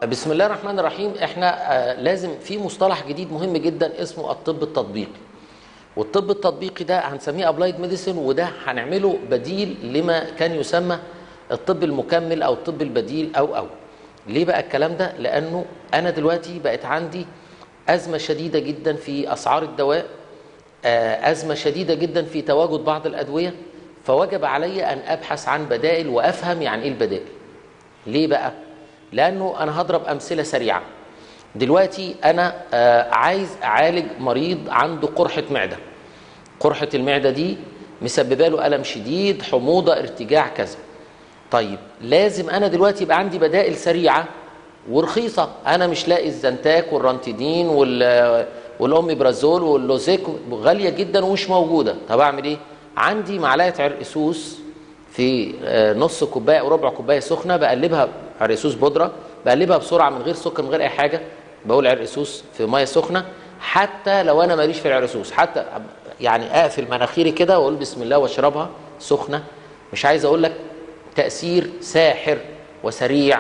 بسم الله الرحمن الرحيم احنا آه، لازم في مصطلح جديد مهم جدا اسمه الطب التطبيقي والطب التطبيقي ده هنسميه ابلايد ميديسن وده هنعمله بديل لما كان يسمى الطب المكمل او الطب البديل او او ليه بقى الكلام ده لانه انا دلوقتي بقت عندي ازمه شديده جدا في اسعار الدواء آه، ازمه شديده جدا في تواجد بعض الادويه فوجب علي ان ابحث عن بدائل وافهم يعني ايه البدائل ليه بقى لانه انا هضرب امثله سريعه دلوقتي انا آه، عايز اعالج مريض عنده قرحه معده قرحه المعده دي مسببه له الم شديد حموضه ارتجاع كذا طيب لازم انا دلوقتي يبقى عندي بدائل سريعه ورخيصه انا مش لاقي الزنتاك والرانتيدين وال والأوميبرازول واللوزيك غاليه جدا ومش موجوده طب اعمل ايه عندي معلقه عرق سوس في آه، نص كوبايه او ربع كوبايه سخنه بقلبها عرق سوس بودره بقلبها بسرعه من غير سكر من غير اي حاجه بقول عرق سوس في ميه سخنه حتى لو انا ماليش في العرق سوس حتى يعني اقفل مناخيري كده واقول بسم الله واشربها سخنه مش عايز اقول لك تاثير ساحر وسريع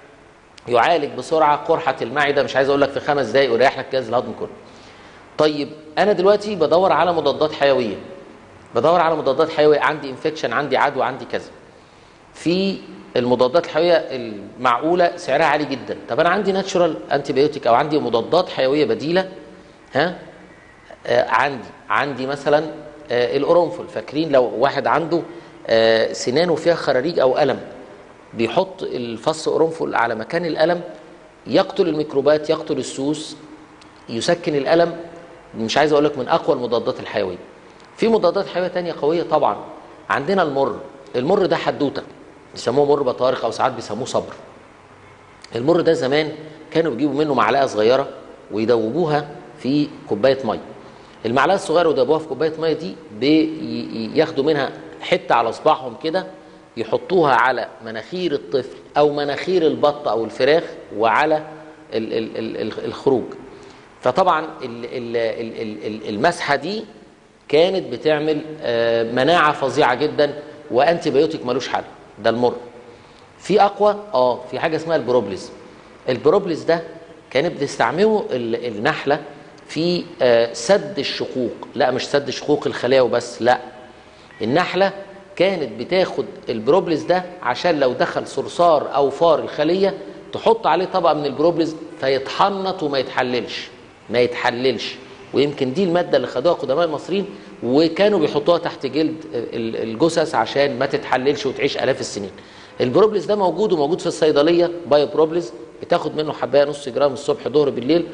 يعالج بسرعه قرحه المعده مش عايز اقول لك في خمس دقائق ويريح لك الجهاز الهضمي كله طيب انا دلوقتي بدور على مضادات حيويه بدور على مضادات حيويه عندي انفكشن عندي عدوى عندي كذا في المضادات الحيويه المعقوله سعرها عالي جدا طب انا عندي ناتشورال انتي بيوتيك او عندي مضادات حيويه بديله ها آه عندي عندي مثلا آه القرنفل فاكرين لو واحد عنده آه سنانه فيها خراريج او الم بيحط الفص قرنفل على مكان الالم يقتل الميكروبات يقتل السوس يسكن الالم مش عايز اقول لك من اقوى المضادات الحيويه في مضادات حيويه تانية قويه طبعا عندنا المر المر ده حدوته بيسموه مر بطارق او ساعات بيسموه صبر المر ده زمان كانوا بيجيبوا منه معلقه صغيره ويدوبوها في كوبايه ميه المعلقه الصغيره ويدوبوها في كوبايه ميه دي بياخدوا منها حته على صباعهم كده يحطوها على مناخير الطفل او مناخير البط او الفراخ وعلى ال ال ال ال الخروج فطبعا ال ال ال ال المسحه دي كانت بتعمل آه، مناعه فظيعه جدا وانتي بيوتيك ملوش حل ده المر في اقوى اه في حاجه اسمها البروبليز البروبليز ده كانت بتستعمله ال- النحله في آه، سد الشقوق لا مش سد شقوق الخلايا وبس لا النحله كانت بتاخد البروبليز ده عشان لو دخل صرصار او فار الخليه تحط عليه طبقه من البروبليز فيتحنط وما يتحللش ما يتحللش ويمكن دي الماده اللي خدوها قدماء المصريين وكانوا بيحطوها تحت جلد ال- الجثث عشان ما تتحللش وتعيش الاف السنين البروبليز ده موجود وموجود في الصيدليه بايو بروبليز بتاخد منه حبايه نص جرام الصبح ظهر بالليل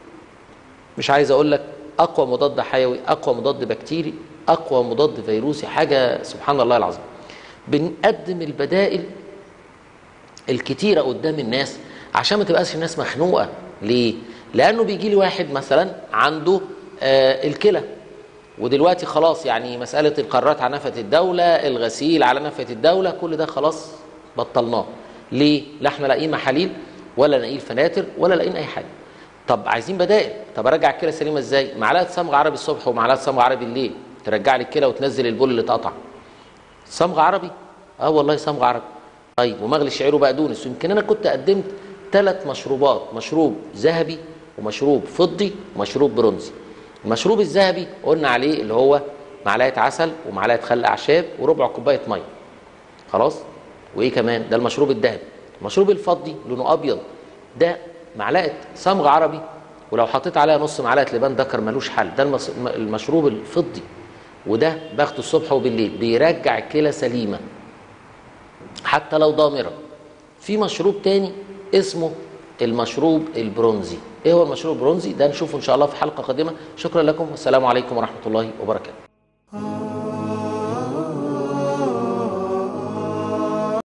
مش عايز اقول لك اقوى مضاد حيوي اقوى مضاد بكتيري اقوى مضاد فيروسي حاجه سبحان الله العظيم بنقدم البدائل الكتيره قدام الناس عشان ما تبقاش الناس مخنوقه ليه لانه بيجي لي واحد مثلا عنده آه الكلى ودلوقتي خلاص يعني مساله القرارات على نفقه الدوله الغسيل على نفقه الدوله كل ده خلاص بطلناه ليه لا احنا لاقيين محاليل ولا لاقيين فناتر ولا لاقيين اي حاجه طب عايزين بدائل طب ارجع الكلى سليمه ازاي معلقه صمغ عربي الصبح ومعلقه صمغ عربي بالليل ترجع لي الكلى وتنزل البول اللي اتقطع صمغ عربي اه والله صمغ عربي طيب ومغلي شعير وبقدونس يمكن انا كنت قدمت ثلاث مشروبات مشروب ذهبي ومشروب فضي ومشروب برونزي المشروب الذهبي قلنا عليه اللي هو معلقه عسل ومعلقه خل اعشاب وربع كوبايه ميه خلاص وايه كمان ده المشروب الذهبي المشروب الفضي لونه ابيض ده معلقه صمغ عربي ولو حطيت عليها نص معلقه لبان دكر ملوش حل ده المس- المشروب الفضي وده باخده الصبح وبالليل بيرجع الكلى سليمه حتى لو ضامره في مشروب تاني اسمه المشروب البرونزي ايه هو المشروب البرونزي ده نشوفه ان شاء الله في حلقه قادمه شكرا لكم والسلام عليكم ورحمه الله وبركاته